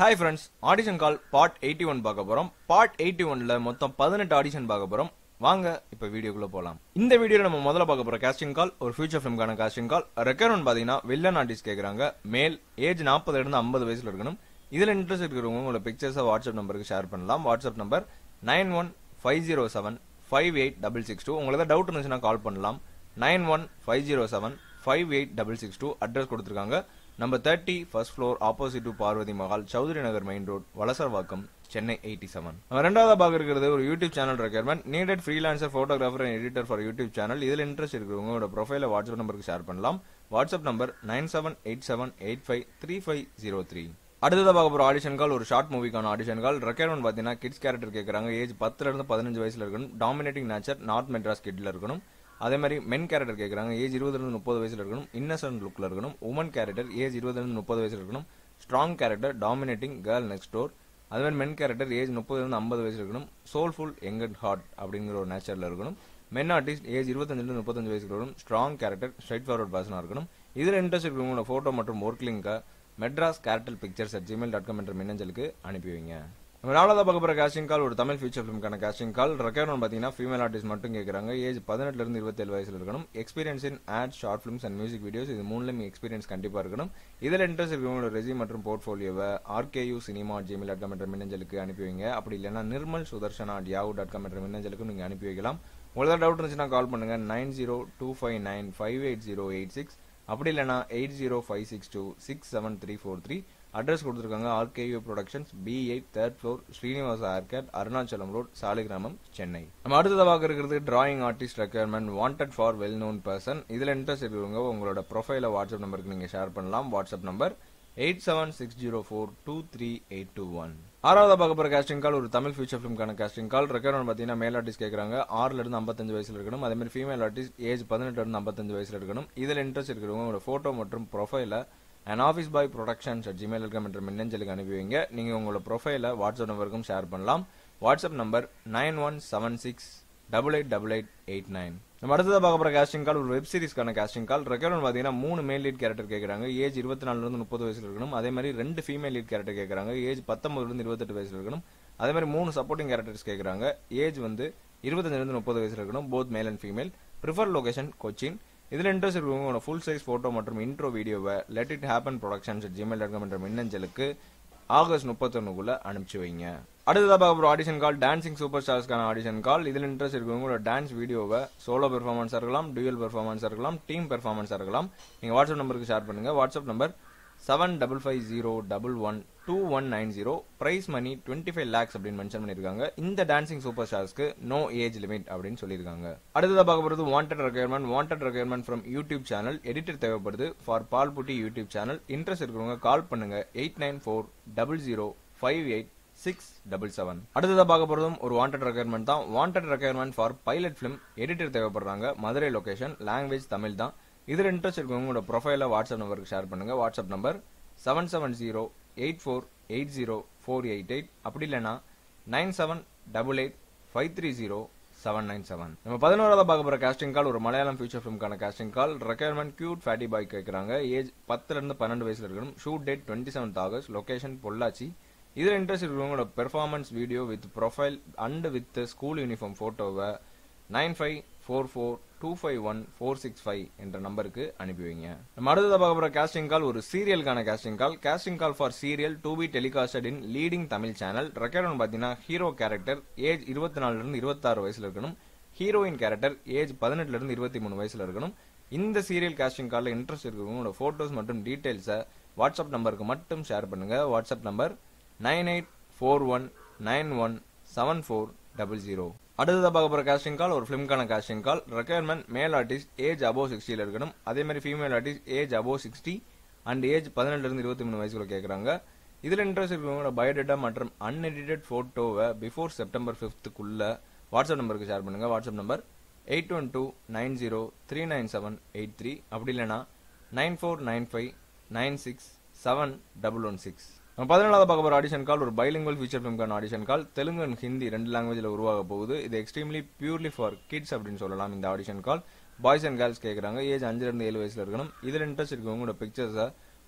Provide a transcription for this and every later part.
hi friends audition call part eighty one பார்க்க போறோம் part eighty ஒன்ல மொத்தம் பதினெட்டு ஆடிஷன் பார்க்க போறோம் வாங்க இப்ப வீடியோக்குள்ள போலாம் இந்த வீடியோல நம்ம முதல்ல பார்க்க போற காஸ்டிங் கால் ஒரு ஃபியூச்சர் ஃபிலிம்கான காஸ்டிங் கால் ரெக்கர்மெண்ட் பாத்தீங்கன்னா வில்லன் ஆர்டிஸ்ட் கேக்குறாங்க மேல் ஏஜ் நாற்பதுல இருந்து ஐம்பது வயசுல இருக்கணும் இதுல இன்ட்ரெஸ்ட் இருக்கிறவங்க உங்களோட பிக்சர்ஸை வாட்ஸ்அப் நம்பருக்கு ஷேர் பண்ணலாம் WhatsApp number nine one five zero seven five eight double six two உங்களுக்கு டவுட் இருந்துச்சுன்னா கால் பண்ணலாம் nine one five zero seven five eight double six two address கொடுத்துருக்காங்க number thirty first floor opposite to Parvathi Mahal Chowdhury Nagar main road Valasaravakkam Chennai eighty seven ரெண்டாவது பார்க்க இருக்கிறது ஒரு YouTube channel requirement needed freelancer photographer and editor for YouTube channel இதில் interest இருக்கிறவங்க உங்களோட ப்ரொஃபைல WhatsApp நம்பருக்கு ஷேர் பண்ணலாம் WhatsApp number nine seven eight seven eight five three five zero three அடுத்ததாக பார்க்க போகிற ஆடிஷன் கால் ஒரு ஷார்ட் மூவிக்கான ஆடிஷன் கால் ரெக்யர்மெண்ட் பார்த்தீங்கன்னா கிட்ஸ் கேரக்டர் கேட்குறாங்க ஏஜ் பத்துல இருந்து பதினஞ்சு வயசுல இருக்கணும் டாமினேட்டிங் நேச்சர் நார்த் மெட்ராஸ் கிட்ல இருக்கணும் அதே மாதிரி மென் கேரக்டர் கேட்குறாங்க ஏஜ் இருபதுலேருந்து முப்பது வயசுல இருக்கணும் இன்னசென்ட் லுக்கில் இருக்கணும் உமன் கேரக்டர் ஏஜ் இருபதுலேருந்து முப்பது வயசுல இருக்கணும் strong character dominating girl next door அதே மாதிரி மென் கேரக்டர் ஏஜ் முப்பதுலேருந்து ஐம்பது வயசுல இருக்கணும் சோல்ஃபுல் யங் அண்ட் ஹார்ட் அப்படிங்கிற ஒரு நேச்சரில் இருக்கணும் மென் ஆர்டிஸ்ட் ஏஜ் இருபத்தஞ்சிலிருந்து முப்பத்தஞ்சு வயசுல இருக்கணும் ஸ்ட்ராங் கேரக்டர் ஸ்ட்ரைட் ஃபார்வர்ட் பர்சனாக இருக்கணும் இதில் இன்ட்ரெஸ்ட் இருக்கிறவங்களோட ஃபோட்டோ மற்றும் ஒர்க் லிங்கை Madras character pictures at Gmail dot com என்ற மின்னஞ்சலுக்கு அனுப்பி வைங்க நம்ம நாலாவது பார்க்க போகிற காஸ்டிங் கால் ஒரு தமிழ் ஃபியூச்சர் ஃபிலிம்கான காஸ்டிங் கால் ரெக்யர்மெண்ட் பார்த்தீங்கன்னா ஃபீமேல் ஆர்டிஸ்ட் மட்டும் கேட்குறாங்க ஏஜ் பதினெட்டுல இருந்து இருபத்தேழு வயசுல இருக்கணும் experience in ad short films and music videos இது மூணுலையும் எக்ஸ்பீரியன்ஸ் கண்டிப்பாக இருக்கணும் இதில் இன்ட்ரெஸ்ட் இருக்கிறவங்களோட ரெசி மற்றும் போர்ட்ஃபோலியோவை RKU cinema Gmail dot com என்ற மின்னஞ்சலுக்கு அனுப்பி வைங்க அப்படி இல்லைன்னா Nirmal Sudarshana Yahoo dot com என்ற மின்னஞ்சலுக்கு நீங்கள் அனுப்பி வைக்கலாம் உங்களுக்கு டவுட் இருந்துச்சுன்னா கால் பண்ணுங்க nine zero two five nine five eight zero eight six அப்படி இல்லைனா eight zero five six two six seven three four three address கொடுத்துருக்காங்க RKU productions B eight third floor Srinivasa arcade Arunachalam road Saligramam Chennai நம்ம அடுத்ததாக பார்க்க இருக்கிறது drawing artist requirement wanted for well known person இதில் interest இருக்கிறவங்க உங்களோட ப்ரொஃபைலை வாட்ஸ்அப் நம்பருக்கு நீங்கள் ஷேர் பண்ணலாம் WhatsApp number eight seven six zero four two three eight two one ஆறாவது பார்க்க போகிற காஸ்டிங் கால் ஒரு தமிழ் ஃபியூச்சர் ஃபிலிம்கான காஸ்டிங் கால் ரெக்யர்மெண்ட் பார்த்தீங்கன்னா மேல் ஆர்டிஸ்ட் கேட்குறாங்க ஆறுல இருந்து ஐம்பத்தஞ்சு வயசுல இருக்கணும் அதே மாதிரி ஃபீமேல் ஆர்டிஸ்ட் ஏஜ் பதினெட்டுல இருந்து ஐம்பத்தஞ்சு வயசுல இருக்கணும் இதில் இன்ட்ரெஸ்ட் இருக்கிறவங்க உங்களோட ஃபோட்டோ மற்றும் ப்ரொஃபைலை and office boy productions at Gmail dot என்ற மின்னஞ்சலுக்கு அனுப்பி வைங்க நீங்கள் உங்களோட ப்ரொஃபைலை வாட்ஸ்அப் நம்பருக்கும் ஷேர் பண்ணலாம் WhatsApp number nine one seven six double eight double eight eight nine நம்ம அடுத்ததாக பார்க்க போகிற காஸ்டிங் கால் ஒரு வெப் சீரிஸ்க்கான காஸ்டிங் கால் ரெக்கமெண்ட் பார்த்தீங்கன்னா மூணு மேல் லீட் கேரக்டர் கேட்குறாங்க ஏஜ் இருபத்தி நாலுலேருந்து முப்பது வயசுல இருக்கணும் அதே மாதிரி ரெண்டு ஃபீமேல் லீட் கேரக்டர் கேட்குறாங்க ஏஜ் பத்தொம்பதுலேருந்து இருபத்தெட்டு வயசுல இருக்கணும் அதே மாதிரி மூணு சப்போர்ட்டிங் கேரக்டர்ஸ் கேட்குறாங்க ஏஜ் வந்து இருபத்தஞ்சிலிருந்து முப்பது வயசுல இருக்கணும் both male and female prefer location Cochin இதில் இன்ட்ரெஸ்ட் இருக்கிறவங்க ஃபுல் சைஸ் ஃபோட்டோ மற்றும் இன்ட்ரோ வீடியோவை let it happen productions Gmail dot com என்ற மின்னஞ்சலுக்கு ஆகஸ்ட் முப்பத்தொன்னுக்குள்ள அனுப்பிச்சு வைங்க அடுத்ததாக பார்க்க போகிற ஆடிஷன் கால் டான்சிங் சூப்பர் ஸ்டார்ஸ்க்கான ஆடிஷன் கால் இதில் இன்ட்ரெஸ்ட் இருக்கிறவங்களோட டான்ஸ் வீடியோவை சோலோ பெர்ஃபார்மன்ஸாக இருக்கலாம் டியூயல் பெர்ஃபார்மன்ஸாக இருக்கலாம் டீம் பெர்ஃபார்மன்ஸாக இருக்கலாம் நீங்கள் வாட்ஸ்அப் நம்பருக்கு ஷேர் பண்ணுங்கள் WhatsApp number seven double five zero double one two one nine zero prize money twenty five lakhs அப்படின்னு மென்ஷன் பண்ணியிருக்காங்க இந்த டான்சிங் சூப்பர் ஸ்டார்ஸ்க்கு நோ ஏஜ் லிமிட் அப்படின்னு சொல்லியிருக்காங்க அடுத்ததாக பார்க்க போகிறது wanted requirement wanted requirement from YouTube channel editor தேவைப்படுது ஃபார் பால்புட்டி யூடியூப் சேனல் இன்ட்ரெஸ்ட் இருக்கிறவங்க கால் பண்ணுங்க eight nine four double zero five eight six double seven அடுத்ததாக பார்க்க போகிறதும் ஒரு வாண்டட் ரெக்யர்மெண்ட் தான் wanted requirement for pilot film editor தேவைப்படுறாங்க மதுரை லொகேஷன் லாங்குவேஜ் தமிழ் தான் இதில் இன்ட்ரெஸ்ட் இருக்கவங்க உங்களோட ப்ரொஃபைலை வாட்ஸ்அப் நம்பருக்கு ஷேர் பண்ணுங்க WhatsApp number seven seven zero eight four eight zero four eight eight அப்படி இல்லைனா nine seven double eight five three zero seven nine seven நம்ம பதினோராவது பார்க்க போகிற காஸ்டிங் கால் ஒரு மலையாளம் ஃபியூச்சர் ஃபிலிம்கான casting call requirement cute fatty boy கேட்குறாங்க age பத்துல இருந்து பன்னெண்டு வயசுல இருக்கணும் shoot date twenty seventh August location Pollachi இதில் இன்ட்ரெஸ்ட் இருக்கிறவங்களோட performance video with profile and with school uniform ஃபோட்டோவை nine five four four two five one four six five என்ற நம்பருக்கு அனுப்பி வைங்க நம்ம அடுத்ததாக பார்க்க போகிற கேஸ்டிங் கால் ஒரு சீரியலுக்கான casting call casting call for serial to be telecasted in leading Tamil channel record பார்த்தீங்கன்னா ஹீரோ கேரக்டர் ஏஜ் இருபத்தி நாலுலேருந்து இருபத்தாறு வயசுல இருக்கணும் ஹீரோயின் கேரக்டர் ஏஜ் பதினெட்டுலேருந்து இருபத்தி மூணு வயசுல இருக்கணும் இந்த சீரியல் காஸ்டிங் காலில் இன்ட்ரெஸ்ட் இருக்கிறவங்களோட ஃபோட்டோஸ் மற்றும் டீட்டெயில்ஸை வாட்ஸ்அப் நம்பருக்கு மட்டும் ஷேர் பண்ணுங்க WhatsApp number nine eight four one nine one seven four double zero அடுத்ததாக பார்க்க போகிற காஸ்டிங் கால் ஒரு ஃபிலிம்கான casting call requirement male artist age above சிக்ஸ்டியில் இருக்கணும் அதே மாதிரி female artist age above sixty and age பதினெட்டுலேருந்து இருபத்தி மூணு வயசுல கேட்குறாங்க இதில் இன்ட்ரெஸ்ட் இருக்கிறவங்களோட பயோடேட்டா மற்றும் அன்எடிட்டட் ஃபோட்டோவை பிஃபோர் செப்டம்பர் ஃபிஃப்த்துக்குள்ள வாட்ஸ்அப் நம்பருக்கு ஷேர் பண்ணுங்க WhatsApp number eight one two nine zero three nine seven eight three அப்படி இல்லைனா nine four nine five nine six seven double one six நம்ம பதினாலாவது பார்க்க போகிற ஆடிஷன் கால் ஒரு பைலிங்குவல் ஃபீச்சர் ஃபிலிம்கான audition call Telugu and Hindi ரெண்டு லாங்குவேஜில் உருவாக போகுது இது எக்ஸ்ட்ரீம்லி பியூர்லி ஃபார் கிட்ஸ் அப்படின்னு சொல்லலாம் இந்த audition call boys and girls கேட்குறாங்க ஏஜ் அஞ்சுலேருந்து ஏழு வயசுல இருக்கணும் இதில் இன்ட்ரெஸ்ட் இருக்கவங்களோட பிக்சர்ஸை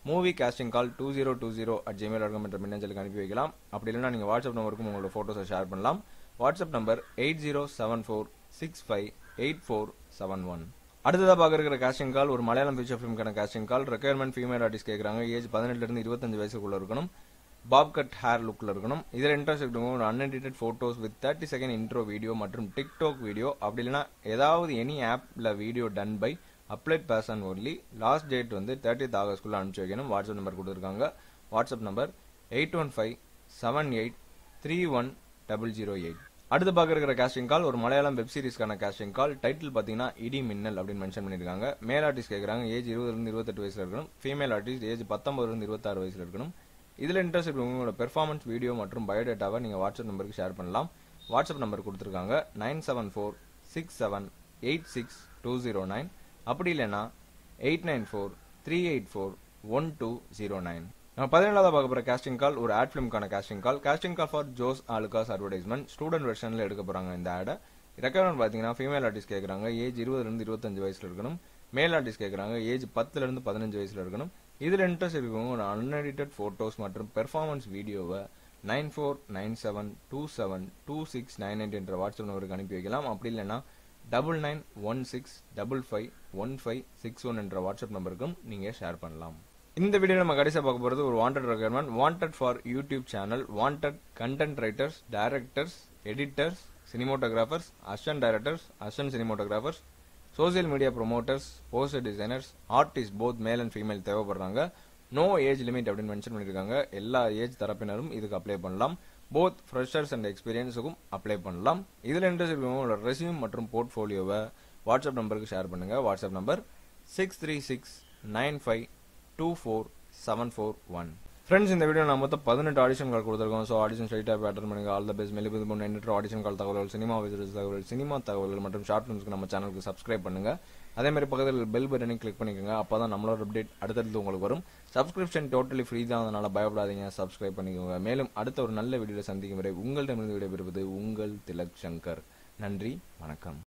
movie casting call two zero two zero at Gmail dot என்ற மின்னஞ்சலுக்கு அனுப்பி வைக்கலாம் அப்படி இல்லைன்னா நீங்கள் வாட்ஸ்அப் நம்பருக்கும் உங்களோட ஃபோட்டோஸை ஷேர் பண்ணலாம் WhatsApp number eight zero seven four six five eight four seven one அடுத்ததாக பார்க்க இருக்கிற casting கால் ஒரு மலையாளம் ஃபீச்சர் ஃபிலிம்க்கான casting call requirement female artist கேட்குறாங்க ஏஜ் பதினெட்டுலேருந்து இருபத்தஞ்சு வயசுக்குள்ள இருக்கணும் பாப் கட் ஹேர் லுக்கில் இருக்கணும் இதில் இன்ட்ரெஸ்ட் இருக்கவங்க ஒரு unedited photos with thirty second intro video மற்றும் டிக்டாக் வீடியோ அப்படி இல்லைன்னா ஏதாவது எனி ஆப்பில் video done by applied person only last date வந்து தேர்ட்டித் ஆகஸ்ட்குள்ளே அனுப்பிச்சு வைக்கணும் வாட்ஸ்அப் நம்பர் கொடுத்துருக்காங்க WhatsApp number eight one five seven eight three one double zero eight அடுத்து பார்க்க இருக்கிற casting கால் ஒரு மலையாளம் வெப் சீரிஸ்க்கான casting கால் டைட்டில் பார்த்தீங்கன்னா இடி மின்னல் அப்படின்னு மென்ஷன் பண்ணியிருக்காங்க மேல் ஆர்டிஸ்ட் கேட்குறாங்க ஏஜ் இருபதுலேருந்து இருபத்தெட்டு வயசுல இருக்கணும் ஃபீமேல் ஆர்டிஸ்ட் ஏஜ் பத்தொன்பதுலேருந்து இருபத்தாறு வயசுல இருக்கணும் இதில் இன்ட்ரெஸ்ட் இருக்கவங்க உங்களோட பெர்ஃபார்மன்ஸ் வீடியோ மற்றும் பயோடேட்டாவை நீங்கள் வாட்ஸ்அப் நம்பருக்கு ஷேர் பண்ணலாம் வாட்ஸ்அப் நம்பர் கொடுத்துருக்காங்க nine seven four six seven eight six two zero nine அப்படி இல்லைன்னா eight nine four three eight four one two zero nine நம்ம பதினேழாவது பார்க்க போகிற casting கால் ஒரு ஆட் ஃபிலிம்க்கான casting call casting call for Jos Alukkas advertisement student வெர்ஷனில் எடுக்க போகிறாங்க இந்த ஆடை ரெக்கமெண்ட் பார்த்தீங்கன்னா ஃபீமேல் ஆர்டிஸ்ட் கேட்குறாங்க ஏஜ் இருபதுலேருந்து இருபத்தஞ்சு வயசில் இருக்கணும் மேல் ஆர்டிஸ்ட் கேட்குறாங்க ஏஜ் பத்துலேருந்து பதினஞ்சு வயசில் இருக்கணும் இதில் இன்ட்ரெஸ்ட் இருக்கவங்க ஒரு அன்எடிட்டட் ஃபோட்டோஸ் மற்றும் பெர்ஃபார்மன்ஸ் வீடியோவை nine four nine seven two seven two six nine eight என்ற வாட்ஸ்அப் நம்பருக்கு அனுப்பி வைக்கலாம் அப்படி இல்லைன்னா double nine one six double five one five six one என்ற வாட்ஸ்அப் நம்பருக்கும் நீங்கள் ஷேர் பண்ணலாம் இந்த வீடியோ நம்ம கடைசியாக பார்க்க போகிறது ஒரு wanted requirement wanted for YouTube channel wanted content writers directors editors cinematographers assistant directors assistant cinematographers social media promoters poster designers artist both male and female தேவைப்படுறாங்க நோ ஏஜ் லிமிட் அப்படின்னு mention பண்ணியிருக்காங்க எல்லா age தரப்பினரும் இதுக்கு apply பண்ணலாம் both freshers and எக்ஸ்பீரியன்ஸுக்கும் apply பண்ணலாம் இதில் இன்ட்ரெஸ்ட் இருக்கவங்களோட ரெசியூம் மற்றும் போர்ட்ஃபோலியோவை வாட்ஸ்அப் நம்பருக்கு ஷேர் பண்ணுங்க WhatsApp number six three six nine five two four seven four one friends இந்த வீடியோ நான் மொத்தம் பதினெட்டு ஆடிஷன் கால் கொடுத்துருக்கோம் ஸோ ஆடிஷன் ஸ்ட்ரைட்டாக பேட்டர் பண்ணுங்க ஆல் த பெஸ்ட் மெலிபது முன் எண்ணற்ற ஆடிஷன் கால் தகவல்கள் சினிமா விசிட்டர்ஸ் தகவல்கள் சினிமா தகவல்கள் மற்றும் ஷார்ட் ஃபிலிம்ஸ்க்கு நம்ம சேனலுக்கு சப்ஸ்கிரைப் பண்ணுங்க அதே மாதிரி பக்கத்தில் பெல் பட்டனை கிளிக் பண்ணிக்கோங்க அப்போ தான் நம்மளோட அப்டேட் அடுத்தடுத்து உங்களுக்கு வரும் சப்ஸ்கிரிப்ஷன் டோட்டலி ஃப்ரீ தான் அதனால பயப்படாதீங்க சப்ஸ்கிரைப் பண்ணிக்கோங்க மேலும் அடுத்த ஒரு நல்ல வீடியோவில் சந்திக்கும் வரை உங்கள்கிட்டமிருந்து விடைபெறுவது உங்கள் திலக் சங்கர் நன்றி வணக்கம்